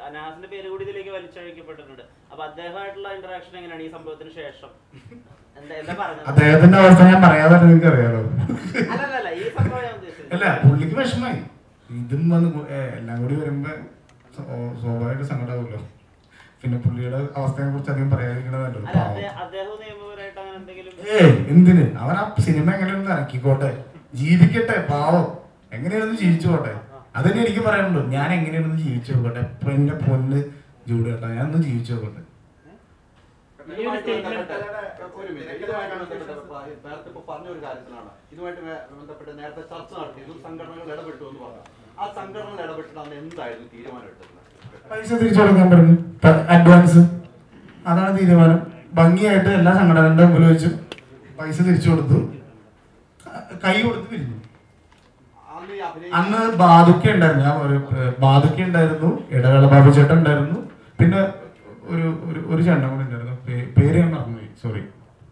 നഹാസിന്റെ പേര് കൂടി ഇതിലേക്ക് വലിച്ചഴിക്കപ്പെട്ടിട്ടുണ്ട് അപ്പൊ അദ്ദേഹമായിട്ടുള്ള ഇന്ററാക്ഷൻ എങ്ങനെയാണ് ഈ സംഭവത്തിന് ശേഷം എന്താ എന്താ പറഞ്ഞത് അദ്ദേഹത്തിന്റെ അവസ്ഥ ഞാൻ പറയാതെ നിങ്ങൾക്ക് അറിയാലോ അല്ലല്ല ഈ സംഭവം ഞാൻ ഉദ്ദേശിച്ചത് അല്ല പുള്ളിക്ക് വിഷമായി ഇതും വന്ന് കു- ഏ, എല്ലാം കൂടി വരുമ്പോ സ്വ- സ്വാഭാവിക സങ്കടമാവുമല്ലോ പിന്നെ പുള്ളിയുടെ അവസ്ഥയെ കുറിച്ച് അധികം പറയാതിരിക്കണതല്ലോ അല്ല പാവം. അദ്ദേഹം അദ്ദേഹം നിയമപരമായിട്ട് അങ്ങനെ എന്തെങ്കിലും ഏയ് എന്തിന് അവൻ ആ സിനിമ എങ്ങനെയൊന്ന് ഇറക്കിക്കോട്ടെ ജീവിക്കട്ടെ പാവം എങ്ങനെയാണെന്ന് ജീവിച്ചു പോട്ടെ അതന്നെ എനിക്ക് പറയാനുള്ളൂ ഞാൻ എങ്ങനെയാണെന്ന് ജീവിച്ചു നോക്കട്ടെ ഇപ്പൊ എന്റെ പൊന്ന് ജൂഡ് കേട്ടോ ഞാൻ ഒന്ന് ജീവിച്ചു നോക്കട്ടെ ഈ ഒരു സ്റ്റേറ്റ്മെന്റ് ഒരു മിനിറ്റ് ഇതുമായിട്ട് ബന്ധപ്പെട്ട് നേരത്തെ ഇപ്പൊ പറഞ്ഞ ഒരു കാര്യത്തിലാണ് ഇതുമായിട്ട് വേ- ബന്ധപ്പെട്ട് നേരത്തെ ചർച്ച നടത്തിയതും സംഘടനകൾ ഇടപെട്ടു എന്ന് പറഞ്ഞു ആ സംഘടനകൾ ഇടപെട്ടിട്ട് അന്ന് എന്തായിരുന്നു തീരുമാനം എടുത്തത് പൈസ തിരിച്ചു കൊടുക്കാൻ പറഞ്ഞു ത- അഡ്വാൻസ് അതാണ് തീരുമാനം ഭംഗിയായിട്ട് എല്ലാ സംഘടനകളുടെ മുമ്പിൽ വെച്ചു പൈസ തിരിച്ചു കൊടുത്തു കൈ കൊടുത്ത് പിരിഞ്ഞു അന്ന് ഈ അഭിനയ അന്ന് ബാധുക്ക ഉണ്ടായിരുന്നു ഞാൻ ഒരു ഏഹ്, ബാധുക്ക ഉണ്ടായിരുന്നു ഇടവേള ബാബു ചേട്ടൻ ഉണ്ടായിരുന്നു പിന്നെ ഒരു ഒരു ഒരു ചേട്ടൻ കൂടെ ഉണ്ടായിരുന്നു പേ- പേര് ഞാൻ മറന്നുപോയി സോറി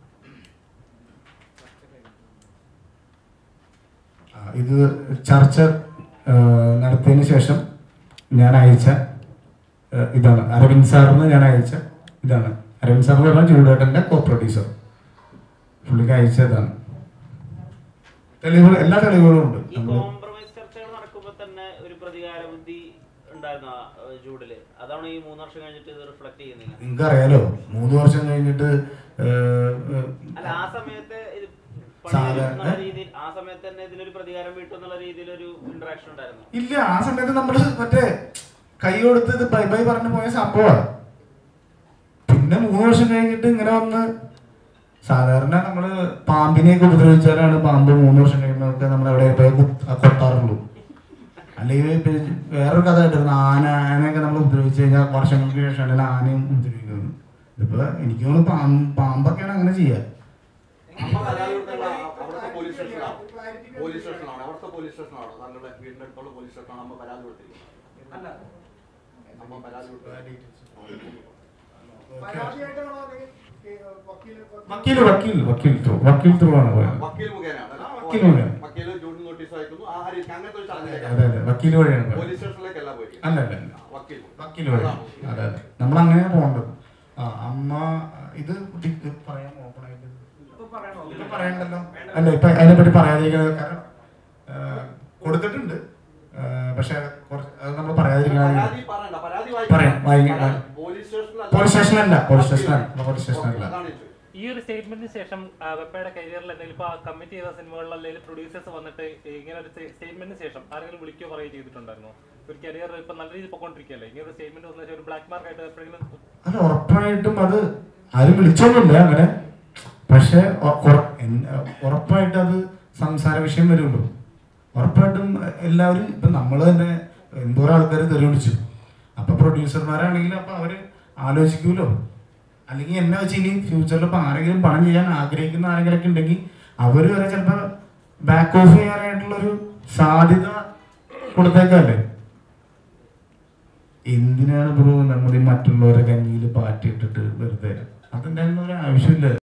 ഇത് ചർച്ച ഏഹ്, നടത്തിയതിന് ശേഷം ഞാൻ അയച്ച ഏഹ്, ഇതാണ് അരവിന്ദ് സാറിന് ഞാൻ അയച്ച ഇതാണ് അരവിന്ദ് സാർ എന്ന് പറഞ്ഞാൽ ചൂടേട്ടന്റെ കോ പ്രൊഡ്യൂസർ പുള്ളിക്ക് അയച്ചതാണ് തെളിവുകൾ എല്ലാ തെളിവുകളും ഉണ്ട് ഈ നമ്മള് കോംപ്രമൈസ് ചർച്ചകൾ നടക്കുമ്പോ തന്നെ ഒരു പ്രതികാര ബുദ്ധി ഉണ്ടായിരുന്നു ആ ഏഹ്, ജൂഡില് അതാണ് ഈ മൂന്ന് വർഷം കഴിഞ്ഞിട്ട് ഇത് റിഫ്ലക്ട് ചെയ്യുന്നില്ല നിങ്ങൾക്ക് അറിയാലോ മൂന്ന് വർഷം കഴിഞ്ഞിട്ട് ഏഹ്, ഏഹ്, അല്ല ആ സമയത്ത് ഇത് സാധാരണ- എന്നുള്ള രീതിയിൽ ആ സമയത്ത് തന്നെ ഇതിനൊരു പ്രതികാരം വീട്ടും എന്നുള്ള രീതിയിൽ ഒരു ഇന്ററാക്ഷൻ ഉണ്ടായിരുന്നു ഇല്ല ആ സമയത്ത് നമ്മള് മറ്റേ കൈ കൊടുത്ത് ഇത് ബൈ ബൈ പറഞ്ഞു പോയ സംഭവമാണ് പിന്നെ മൂന്ന് വർഷം കഴിഞ്ഞിട്ട് ഇങ്ങനെ വന്ന് സാധാരണ നമ്മള് പാമ്പിനെയൊക്കെ ഉപദ്രവിച്ചാലാണ് പാമ്പ് മൂന്ന് വർഷം കഴിയുമ്പോഴൊക്കെ നമ്മൾ എവിടെ പോയി കുത്ത്- കൊത്താറുള്ളൂ അല്ലെങ്കിൽ ഇപ്പൊ വേറൊരു കഥ കേട്ടിരുന്നു ആന ആനയൊക്കെ നമ്മൾ ഉപദ്രവിച്ചു കഴിഞ്ഞാൽ വർഷങ്ങൾക്ക് ശേഷമാണ് ആനയും ഉപദ്രവിക്കുന്നത് ഇതിപ്പോ എനിക്ക് തോന്നുന്നു പാമ്പ് പാമ്പൊക്കെയാണ് അങ്ങനെ ചെയ്യുക അമ്മ പരാതി കൊടുത്തത് അവിടുത്തെ പോലീസ് സ്റ്റേഷനിലാണ് പോലീസ് സ്റ്റേഷനിലാണ് അവിടുത്തെ പോലീസ് സ്റ്റേഷനാണ് തങ്ങളുടെ വീടിന്റെ അടുത്തുള്ള പോലീസ് സ്റ്റേഷനാണ് അമ്മ പരാതി കൊടുത്തിരിക്കുന്നത് അമ്മ പരാതി കൊടുത്തത് വക്കീൽ വക്കീൽ വക്കീൽ ത്രൂ വക്കീൽ ത്രൂ ആണ് പോയത് വക്കീൽ മുഖേനയാണ് ആ, വക്കീൽ മുഖേന. വക്കീൽ ജോഡി നോട്ടീസ് അയക്കുന്നു ആ ഹരി അങ്ങനത്തെ ഒരു അതെ ചടങ്ങിലേക്ക് അതെ വക്കീൽ വഴിയാണ് പോയത് പോലീസ് സ്റ്റേഷനിലേക്കല്ല പോയി അല്ല അല്ല അല്ല വക്കീൽ വക്കീൽ വഴി അതെ അതെ നമ്മൾ അങ്ങനെയാണ് പോകേണ്ടത് ആ അമ്മ ഇത് കുട്ടിക്ക് പറയാൻ ഓപ്പൺ ആയിട്ട് ഇപ്പൊ പറയണ്ടല്ലോ അല്ല ഇപ്പൊ അതിനെപ്പറ്റി പറയാതിരിക്കുന്നത് കാരണം ആ, കൊടുത്തിട്ടുണ്ട് ആ, പക്ഷെ കുറച്ച് അത് നമ്മൾ പറയാതിരിക്കുന്നത് പരാതി പറയണ്ട പരാതി പറയാം, വായിക്കാം. പരാതി പോലീസ് സ്റ്റേഷനിലല്ല പോലീസ് സ്റ്റേഷനിലല്ല പോലീസ് സ്റ്റേഷനല്ല പോലീസ് സ്റ്റേഷനല്ല അതാണ് ഞാൻ ചോദിച്ചത്. ഈ ഒരു സ്റ്റേറ്റ്മെന്റിന് ശേഷം ആ, വെപ്പയുടെ കരിയറിൽ എന്തെങ്കിലും ഇപ്പൊ കമ്മിറ്റ് ചെയ്ത സിനിമകളിൽ അല്ലെങ്കിൽ പ്രൊഡ്യൂസേഴ്സ് വന്നിട്ട് ഇങ്ങനെ ഒരു സ്റ്റേറ്റ്മെന്റിന് ശേഷം ആരെങ്കിലും വിളിക്കുകയോ പറയുകയോ ചെയ്തിട്ടുണ്ടായിരുന്നോ ഒരു കരിയർ ഇപ്പൊ നല്ല രീതിയിൽ പൊക്കോണ്ടിരിക്കുകയല്ലേ ഇങ്ങനെ ഒരു സ്റ്റേറ്റ്മെന്റ് വന്ന ശേഷം ഒരു ബ്ലാക്ക് മാർക്ക് ആയിട്ട് എപ്പോഴെങ്കിലും അത് ഉറപ്പായിട്ടും അത് ആരും വിളിച്ചൊന്നുമില്ല അങ്ങനെ പക്ഷെ ഒ- ഉറ- എൻ- ഉറപ്പായിട്ട് അത് സംസാര വിഷയം വരുമല്ലോ ഉറപ്പായിട്ടും എല്ലാവരും ഇപ്പൊ നമ്മൾ തന്നെ എന്തോരം ആൾക്കാർ തെറി വിളിച്ചു അപ്പൊ പ്രൊഡ്യൂസർമാരാണെങ്കിൽ അപ്പൊ അവര് ആലോചിക്കൂലോ അല്ലെങ്കിൽ എന്നെ വെച്ച് ഇനി ഫ്യൂച്ചറിൽ ഇപ്പൊ ആരെങ്കിലും പണം ചെയ്യാൻ ആഗ്രഹിക്കുന്ന ആരെങ്കിലും ഒക്കെ ഉണ്ടെങ്കിൽ അവര് വരെ ചിലപ്പോ ബാക്ക് ഓഫ് ചെയ്യാനായിട്ടുള്ള ഒരു സാധ്യത കൊടുത്തേക്കല്ലേ എന്തിനാണ് ബ്രോ നമ്മൾ ഈ മറ്റുള്ളവരെ കഞ്ഞിയിൽ പാറ്റിയിട്ടിട്ട് വെറുതെ അതിൻ്റെ ഒന്നും ഒരു ആവശ്യമില്ല